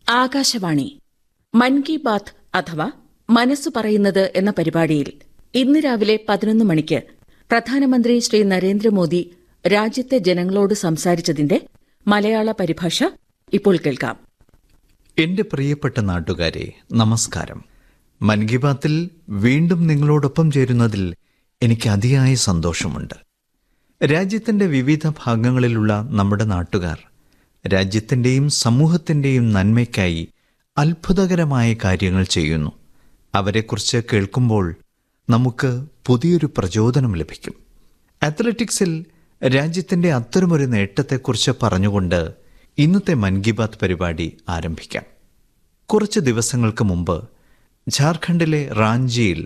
ആകാശവാണി മൻ കി ബാത്ത് അഥവാ മനസ്സു പറയുന്നത് എന്ന പരിപാടിയിൽ ഇന്ന് രാവിലെ പതിനൊന്ന് മണിക്ക് പ്രധാനമന്ത്രി ശ്രീ നരേന്ദ്രമോദി രാജ്യത്തെ ജനങ്ങളോട് സംസാരിച്ചതിന്റെ മലയാള പരിഭാഷ ഇപ്പോൾ കേൾക്കാം എന്റെ പ്രിയപ്പെട്ട നാട്ടുകാരെ നമസ്കാരം മൻ കി ബാത്തിൽ വീണ്ടും നിങ്ങളോടൊപ്പം ചേരുന്നതിൽ എനിക്ക് അതിയായ സന്തോഷമുണ്ട് രാജ്യത്തിന്റെ വിവിധ ഭാഗങ്ങളിലുള്ള നമ്മുടെ നാട്ടുകാർ രാജ്യത്തിന്റെയും സമൂഹത്തിന്റെയും നന്മയ്ക്കായി അത്ഭുതകരമായ കാര്യങ്ങൾ ചെയ്യുന്നു അവരെക്കുറിച്ച് കേൾക്കുമ്പോൾ നമുക്ക് പുതിയൊരു പ്രചോദനം ലഭിക്കും അത്ലറ്റിക്സിൽ രാജ്യത്തിന്റെ അത്തരമൊരു നേട്ടത്തെക്കുറിച്ച് പറഞ്ഞുകൊണ്ട് ഇന്നത്തെ മൻ കി ബാത്ത് പരിപാടി ആരംഭിക്കാം കുറച്ച് ദിവസങ്ങൾക്ക് മുമ്പ് ജാർഖണ്ഡിലെ റാഞ്ചിയിൽ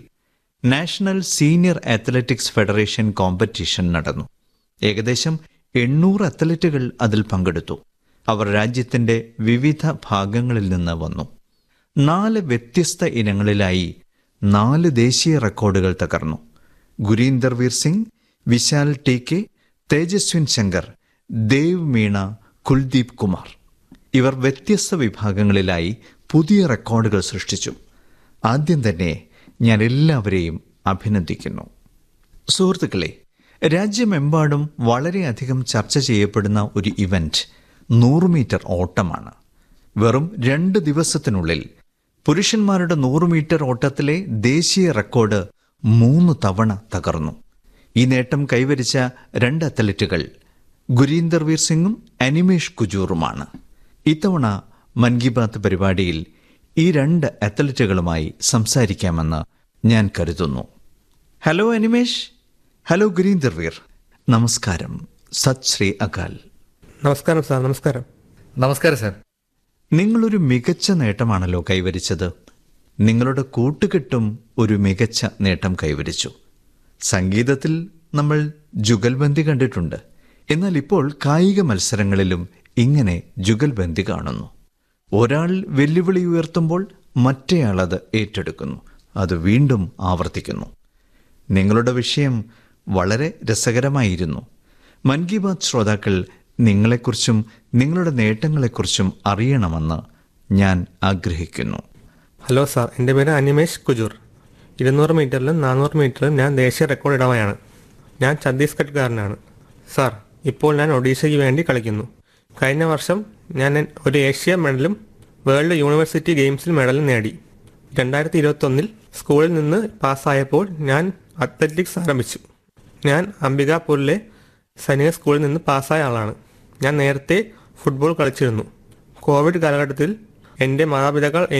national senior athletics federation competition നടന്നു ഏകദേശം എണ്ണൂറ് അത്ലറ്റുകൾ അതിൽ പങ്കെടുത്തു അവർ രാജ്യത്തിന്റെ വിവിധ ഭാഗങ്ങളിൽ നിന്ന് വന്നു നാല് വ്യത്യസ്ത ഇനങ്ങളിലായി നാല് ദേശീയ റെക്കോർഡുകൾ തകർന്നു ഗുരീന്ദർ വീർ സിംഗ് വിശാൽ ടി കെ തേജസ്വിൻ ശങ്കർ ദേവ് മീണ കുൽദീപ് കുമാർ ഇവർ വ്യത്യസ്ത വിഭാഗങ്ങളിലായി പുതിയ റെക്കോർഡുകൾ സൃഷ്ടിച്ചു ആദ്യം തന്നെ ഞാൻ എല്ലാവരെയും അഭിനന്ദിക്കുന്നു സുഹൃത്തുക്കളെ രാജ്യമെമ്പാടും വളരെയധികം ചർച്ച ചെയ്യപ്പെടുന്ന ഒരു ഇവന്റ് നൂറ് മീറ്റർ ഓട്ടമാണ് വെറും രണ്ട് ദിവസത്തിനുള്ളിൽ പുരുഷന്മാരുടെ നൂറ് മീറ്റർ ഓട്ടത്തിലെ ദേശീയ റെക്കോർഡ് മൂന്ന് തവണ തകർന്നു ഈ നേട്ടം കൈവരിച്ച രണ്ട് അത്ലറ്റുകൾ ഗുരീന്ദർ വീർ സിംഗും അനിമേഷ് കുജൂറുമാണ് ഇത്തവണ മൻ കി ബാത്ത് പരിപാടിയിൽ ഈ രണ്ട് അത്ലറ്റുകളുമായി സംസാരിക്കാമെന്ന് ഞാൻ കരുതുന്നു ഹലോ അനിമേഷ് ഹലോ ഗുരീന്ദർ വീർ നമസ്കാരം സത് ശ്രീ അകാൽ നമസ്കാരം സാർ നമസ്കാരം നമസ്കാരം സാർ നിങ്ങളൊരു മികച്ച നേട്ടമാണല്ലോ കൈവരിച്ചത് നിങ്ങളുടെ കൂട്ടുകെട്ടും ഒരു മികച്ച നേട്ടം കൈവരിച്ചു സംഗീതത്തിൽ നമ്മൾ ജുഗൽബന്ദി കണ്ടിട്ടുണ്ട് എന്നാൽ ഇപ്പോൾ കായിക മത്സരങ്ങളിലും ഇങ്ങനെ ജുഗൽബന്ദി കാണുന്നു ഒരാൾ വെല്ലുവിളി ഉയർത്തുമ്പോൾ മറ്റേയാൾ അത് ഏറ്റെടുക്കുന്നു അത് വീണ്ടും ആവർത്തിക്കുന്നു നിങ്ങളുടെ വിഷയം വളരെ രസകരമായിരുന്നു മൻ കി ബാത്ത് ശ്രോതാക്കൾ നിങ്ങളെക്കുറിച്ചും നിങ്ങളുടെ നേട്ടങ്ങളെക്കുറിച്ചും അറിയണമെന്ന് ഞാൻ ആഗ്രഹിക്കുന്നു ഹലോ സാർ എൻ്റെ പേര് അനിമേഷ് കുജൂർ ഇരുന്നൂറ് മീറ്ററിലും നാനൂറ് മീറ്ററിലും ഞാൻ ദേശീയ റെക്കോർഡ് ഇടവയാണ് ഞാൻ ഛത്തീസ്ഗഡ്കാരനാണ് സാർ ഇപ്പോൾ ഞാൻ ഒഡീഷയ്ക്ക് വേണ്ടി കളിക്കുന്നു കഴിഞ്ഞ വർഷം ഞാൻ ഒരു ഏഷ്യ മെഡലും വേൾഡ് യൂണിവേഴ്സിറ്റി ഗെയിംസിൽ മെഡലും നേടി രണ്ടായിരത്തി ഇരുപത്തൊന്നിൽ സ്കൂളിൽ നിന്ന് പാസ്സായപ്പോൾ ഞാൻ അത്ലറ്റിക്സ് ആരംഭിച്ചു ഞാൻ അംബികാപൂരിലെ സൈനിക സ്കൂളിൽ നിന്ന് പാസ്സായ ആളാണ് ഞാൻ നേരത്തെ ഫുട്ബോൾ കളിച്ചിരുന്നു കോവിഡ് കാലഘട്ടത്തിൽ എൻ്റെ മാതാപിതാക്കൾ